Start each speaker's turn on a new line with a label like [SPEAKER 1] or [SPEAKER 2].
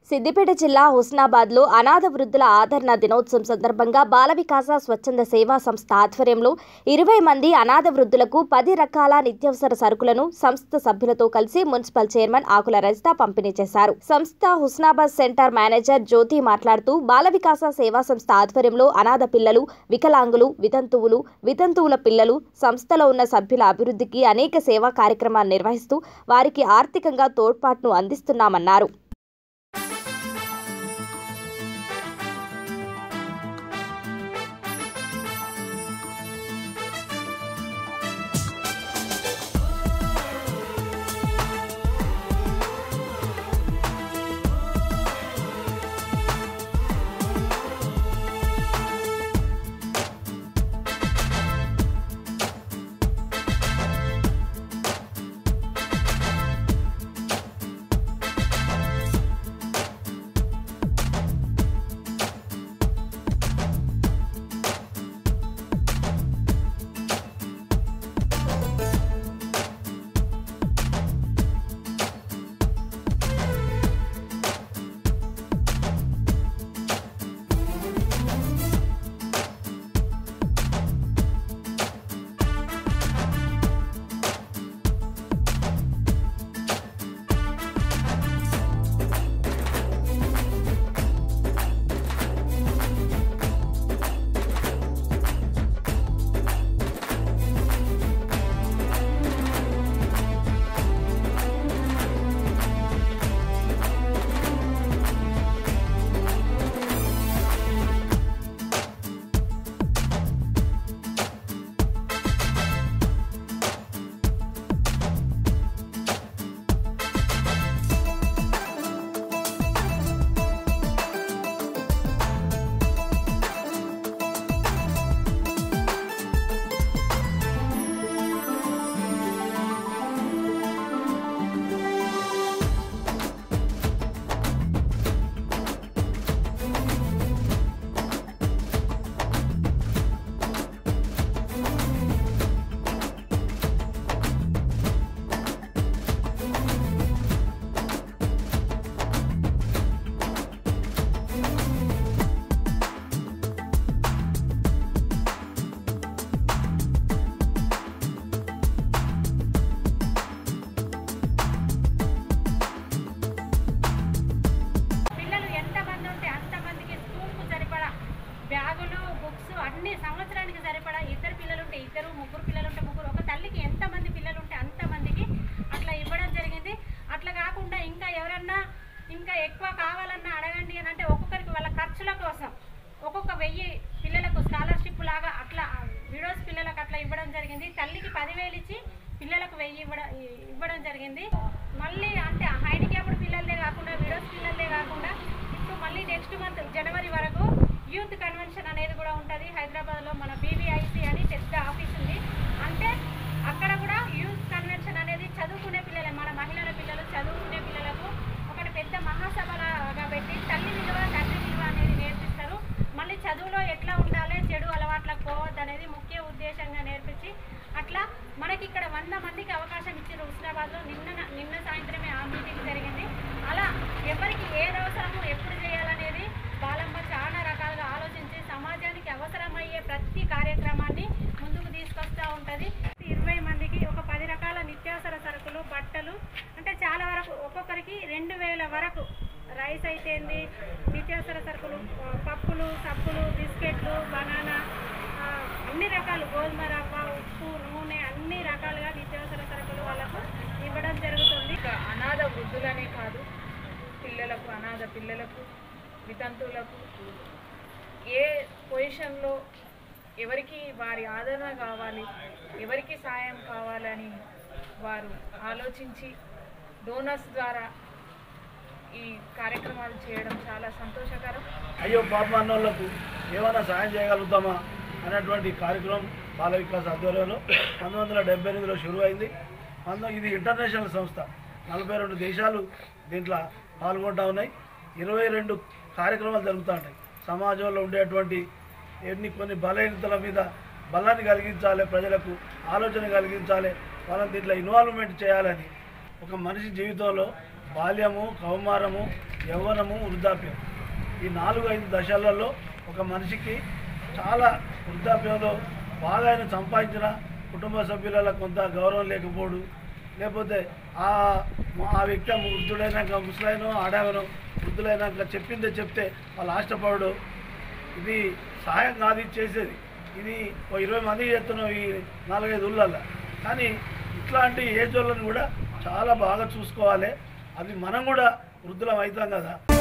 [SPEAKER 1] సిద్దిపేట జిల్లా హుస్నాబాద్లో అనాథ వృద్ధుల ఆదరణ దినోత్సవం సందర్భంగా బాల వికాస స్వచ్ఛంద సేవా సంస్థ ఆధ్వర్యంలో ఇరవై మంది అనాథ వృద్ధులకు పది రకాల నిత్యావసర సరుకులను సంస్థ సభ్యులతో కలిసి మున్సిపల్ చైర్మన్ ఆకుల రజిత పంపిణీ చేశారు సంస్థ హుస్నాబాద్ సెంటర్ మేనేజర్ జ్యోతి మాట్లాడుతూ బాల వికాస సేవా సంస్థ ఆధ్వర్యంలో అనాథ పిల్లలు వికలాంగులు వితంతువులు వితంతువుల పిల్లలు సంస్థలో ఉన్న సభ్యుల అభివృద్ధికి అనేక సేవా కార్యక్రమాలు నిర్వహిస్తూ వారికి ఆర్థికంగా తోడ్పాటును అందిస్తున్నామన్నారు
[SPEAKER 2] పిల్లలు ఎంతమంది ఉంటే అంతమందికి స్కూల్కు సరిపడా బ్యాగులు బుక్స్ అన్ని సంవత్సరానికి సరిపడా ఇద్దరు పిల్లలు ఉంటే ఇద్దరు ముగ్గురు పిల్లలు ఉంటే ముగ్గురు ఒక తల్లికి ఎంతమంది పిల్లలు ఉంటే అంతమందికి అట్లా ఇవ్వడం జరిగింది అట్లా కాకుండా ఇంకా ఎవరన్నా ఇంకా ఎక్కువ కావాలన్నా అడగండి అని అంటే ఒక్కొక్కరికి వాళ్ళ ఖర్చుల కోసం ఒక్కొక్క వెయ్యి పిల్లలకు స్కాలర్షిప్ లాగా అట్లా విడోస్ పిల్లలకు అట్లా ఇవ్వడం జరిగింది తల్లికి పదివేలు ఇచ్చి పిల్లలకు వెయ్యి ఇవ్వడం ఇవ్వడం జరిగింది మళ్ళీ అంటే హ్యాండిక్యాప్డ్ పిల్లలే కాకుండా విడోస్ పిల్లలే కాకుండా ఇప్పుడు మళ్ళీ నెక్స్ట్ మంత్ జనవరి వరకు యూత్ కన్వెన్షన్ అనేది కూడా ఉంటుంది హైదరాబాద్లో మన బీవీఐసి అని పెద్ద ఆఫీస్ ఉంది అంటే అక్కడ కూడా యూత్ కన్వెన్షన్ అనేది చదువుకునే పిల్లలే మన మహిళల పిల్లలు చదువుకునే పిల్లలకు ఒకటి పెద్ద మహాసభలాగా పెట్టి తల్లి విలువ తండ్రి విలువ అనేది నేర్పిస్తారు మళ్ళీ చదువులో ఎట్లా ఉండాలి చెడు అలవాట్లకు పోవద్దు అనేది ముఖ్య ఉద్దేశంగా నేర్పించి అట్లా మనకి ఇక్కడ వంద మందికి అవకాశం ఇచ్చారు హుస్నాబాద్లో నిన్న నిన్న సాయంత్రమే ఆ మీటింగ్ జరిగింది అలా ఎవరికి ఏది అవసరమో ఎప్పుడు చేయాలనేది బాలమ్మ చాలా రకాలుగా ఆలోచించి సమాజానికి అవసరమయ్యే ప్రతి కార్యక్రమాన్ని ముందుకు తీసుకొస్తూ ఉంటుంది ఇరవై మందికి ఒక పది రకాల నిత్యావసర సరుకులు బట్టలు అంటే చాలా వరకు ఒక్కొక్కరికి రెండు వేల వరకు రైస్ అయితే ఏంది నిత్యావసర సరుకులు ఆ, పప్పులు సబ్బులు బిస్కెట్లు బనానా ఆ, అన్ని రకాలు గోధుమ రవ్వ ఉప్పు నూనె అన్ని రకాలుగా నిత్యావసర సరుకులు వాళ్ళకు ఇవ్వడం జరుగుతుంది
[SPEAKER 3] ఇంకా అనాథ వృద్ధులనే కాదు పిల్లలకు అనాథ పిల్లలకు వితంతువులకు ఏ పొజిషన్లో ఎవరికి వారి ఆదరణ కావాలి ఎవరికి సాయం కావాలని వారు ఆలోచించి డోనర్స్ ద్వారా ఈ కార్యక్రమాలు చేయడం చాలా సంతోషకరం
[SPEAKER 4] అయ్యో పాప అన్నోళ్లకు ఏమైనా సాయం చేయగలుగుతామా అనేటువంటి కార్యక్రమం బాల వికాస్ ఆధ్వర్యంలో పంతొమ్మిది వందల డెబ్బై ఎనిమిదిలో షురు అయింది పంతొమ్మిది ఇది ఇంటర్నేషనల్ సంస్థ నలభై రెండు దేశాలు దీంట్లో పాల్గొంటా ఉన్నాయి ఇరవై రెండు కార్యక్రమాలు జరుగుతూ ఉంటాయి సమాజంలో ఉండేటువంటి ఎన్ని కొన్ని బలహీనతల మీద బలాన్ని కలిగించాలి ప్రజలకు ఆలోచన కలిగించాలి వాళ్ళని దీంట్లో ఇన్వాల్వ్మెంట్ చేయాలని ఒక మనిషి జీవితంలో బాల్యము కౌమారము యవ్వనము వృద్ధాప్యం ఈ నాలుగు ఐదు దశలలో ఒక మనిషికి చాలా వృద్ధాప్యంలో బాగా ఆయన సంపాదించిన కుటుంబ సభ్యుల కొంత గౌరవం లేకపోవడు లేకపోతే ఆ ఆ వ్యక్తి వృద్ధుడైనాక ముసలైన ఆడామను వృద్ధులైనాక చెప్పిందే చెప్తే వాళ్ళు ఆష్టపడు ఇది సహాయం కాదు ఇది చేసేది ఇది ఓ ఇరవై మందికి చేస్తున్నాం ఈ నాలుగైదు ఊళ్ళల్లో కానీ ఇట్లాంటి ఏజ్ వాళ్ళని కూడా చాలా బాగా చూసుకోవాలి అది మనం కూడా వృద్ధులం అవుతాం కదా